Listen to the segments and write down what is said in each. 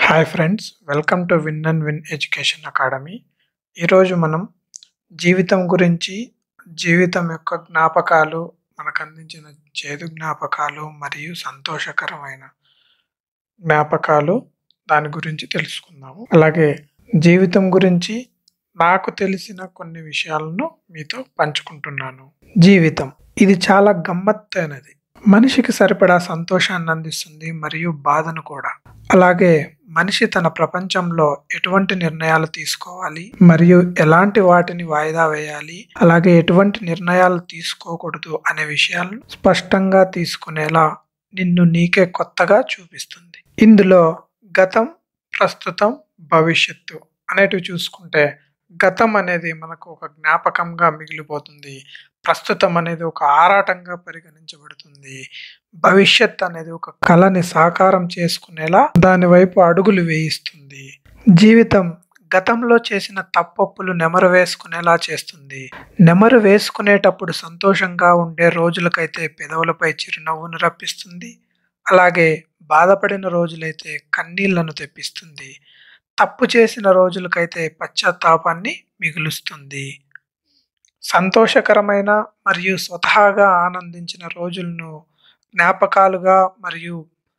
hi friends welcome to win and win education academy ఈరోజు మనం జీవితం గురించి జీవితం యొక్క జ్ఞాపకాలు మనకు అందించిన చేదు జ్ఞాపకాలు మరియు సంతోషకరమైన జ్ఞాపకాలు దాని గురించి తెలుసుకుందాము అలాగే జీవితం గురించి నాకు తెలిసిన కొన్ని విషయాలను మీతో పంచుకుంటున్నాను జీవితం ఇది చాలా గమ్మత్తైనది మనిషికి సరిపడా సంతోషాన్ని అందిస్తుంది మరియు బాధను కూడా అలాగే మనిషి తన ప్రపంచంలో ఎటువంటి నిర్ణయాలు తీసుకోవాలి మరియు ఎలాంటి వాటిని వాయిదా వేయాలి అలాగే ఎటువంటి నిర్ణయాలు తీసుకోకూడదు అనే విషయాలను స్పష్టంగా తీసుకునేలా నిన్ను నీకే కొత్తగా చూపిస్తుంది ఇందులో గతం ప్రస్తుతం భవిష్యత్తు అనేటివి చూసుకుంటే గతం అనేది మనకు ఒక జ్ఞాపకంగా మిగిలిపోతుంది ప్రస్తుతం అనేది ఒక ఆరాటంగా పరిగణించబడుతుంది భవిష్యత్ అనేది ఒక కళని సాకారం చేసుకునేలా దాని వైపు అడుగులు వేయిస్తుంది జీవితం గతంలో చేసిన తప్పొప్పులు నెమరు వేసుకునేలా చేస్తుంది నెమరు వేసుకునేటప్పుడు సంతోషంగా ఉండే రోజులకైతే పెదవులపై చిరునవ్వును రప్పిస్తుంది అలాగే బాధపడిన రోజులైతే కన్నీళ్లను తెప్పిస్తుంది తప్పు చేసిన రోజులకైతే పశ్చాత్తాపాన్ని మిగులుస్తుంది సంతోషకరమైన మరియు స్వతహాగా ఆనందించిన రోజులను జ్ఞాపకాలుగా మరియు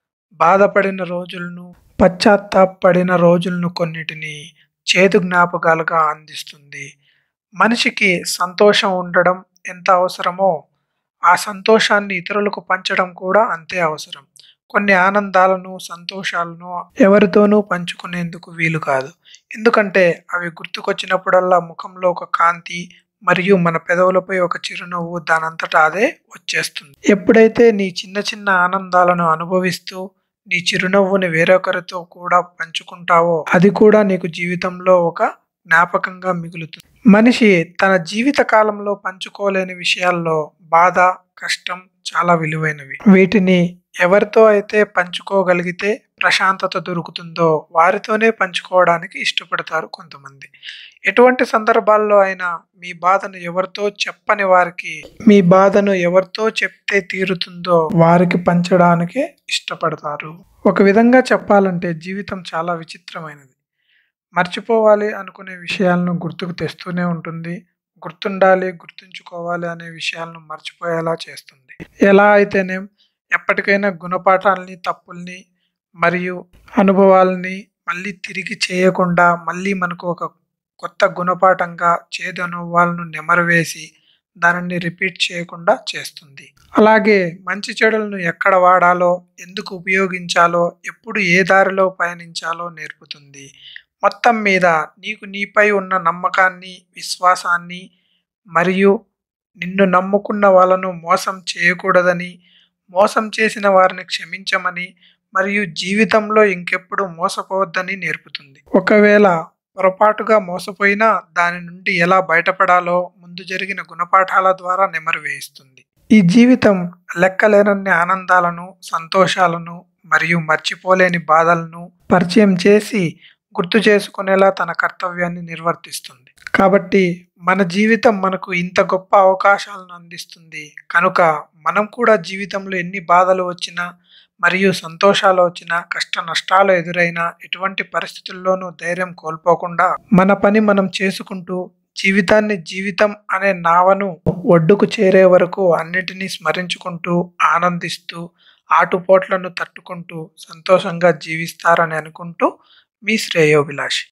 బాధపడిన రోజులను పశ్చాత్తాపడిన రోజులను కొన్నిటిని చేదు జ్ఞాపకాలుగా అందిస్తుంది మనిషికి సంతోషం ఉండడం ఎంత అవసరమో ఆ సంతోషాన్ని ఇతరులకు పంచడం కూడా అంతే అవసరం కొన్ని ఆనందాలను సంతోషాలను ఎవరితోనూ పంచుకునేందుకు వీలు కాదు ఎందుకంటే అవి గుర్తుకొచ్చినప్పుడల్లా ముఖంలో ఒక కాంతి మరియు మన పెదవులపై ఒక చిరునవ్వు దానంతటా అదే వచ్చేస్తుంది ఎప్పుడైతే నీ చిన్న చిన్న ఆనందాలను అనుభవిస్తూ నీ చిరునవ్వుని వేరొకరితో కూడా పంచుకుంటావో అది కూడా నీకు జీవితంలో ఒక జ్ఞాపకంగా మిగులుతుంది మనిషి తన జీవిత కాలంలో పంచుకోలేని విషయాల్లో బాధ కష్టం చాలా విలువైనవి వీటిని ఎవరితో అయితే పంచుకోగలిగితే ప్రశాంతత దొరుకుతుందో వారితోనే పంచుకోవడానికి ఇష్టపడతారు కొంతమంది ఎటువంటి సందర్భాల్లో అయినా మీ బాధను ఎవరితో చెప్పని వారికి మీ బాధను ఎవరితో చెప్తే తీరుతుందో వారికి పంచడానికే ఇష్టపడతారు ఒక విధంగా చెప్పాలంటే జీవితం చాలా విచిత్రమైనది మర్చిపోవాలి అనుకునే విషయాలను గుర్తుకు తెస్తూనే ఉంటుంది గుర్తుండాలి గుర్తుంచుకోవాలి అనే విషయాలను మర్చిపోయేలా చేస్తుంది ఎలా అయితేనేం ఎప్పటికైనా గుణపాఠాలని తప్పుల్ని మరియు అనుభవాలని మళ్ళీ తిరిగి చేయకుండా మళ్ళీ మనకు ఒక కొత్త గుణపాఠంగా చేదు అనుభవాలను నెమరవేసి దానిని రిపీట్ చేయకుండా చేస్తుంది అలాగే మంచి చెడులను ఎక్కడ వాడాలో ఎందుకు ఉపయోగించాలో ఎప్పుడు ఏ దారిలో పయనించాలో నేర్పుతుంది మొత్తం మీద నీకు నీపై ఉన్న నమ్మకాన్ని విశ్వాసాన్ని మరియు నిన్ను నమ్ముకున్న వాళ్ళను మోసం చేయకూడదని మోసం చేసిన వారిని క్షమించమని మరియు జీవితంలో ఇంకెప్పుడు మోసపోవద్దని నేర్పుతుంది ఒకవేళ పొరపాటుగా మోసపోయినా దాని నుండి ఎలా బయటపడాలో ముందు జరిగిన గుణపాఠాల ద్వారా నెమరు వేయిస్తుంది ఈ జీవితం లెక్కలేనన్ని ఆనందాలను సంతోషాలను మరియు మర్చిపోలేని బాధలను పరిచయం చేసి గుర్తు చేసుకునేలా తన కర్తవ్యాన్ని నిర్వర్తిస్తుంది కాబట్టి మన జీవితం మనకు ఇంత గొప్ప అవకాశాలను అందిస్తుంది కనుక మనం కూడా జీవితంలో ఎన్ని బాధలు వచ్చినా మరియు సంతోషాలు వచ్చినా కష్ట నష్టాలు ఎదురైనా ఎటువంటి పరిస్థితుల్లోనూ ధైర్యం కోల్పోకుండా మన పని మనం చేసుకుంటూ జీవితాన్ని జీవితం అనే నావను ఒడ్డుకు చేరే వరకు అన్నిటినీ స్మరించుకుంటూ ఆనందిస్తూ ఆటుపోట్లను తట్టుకుంటూ సంతోషంగా జీవిస్తారని అనుకుంటూ మీ శ్రేయోభిలాషి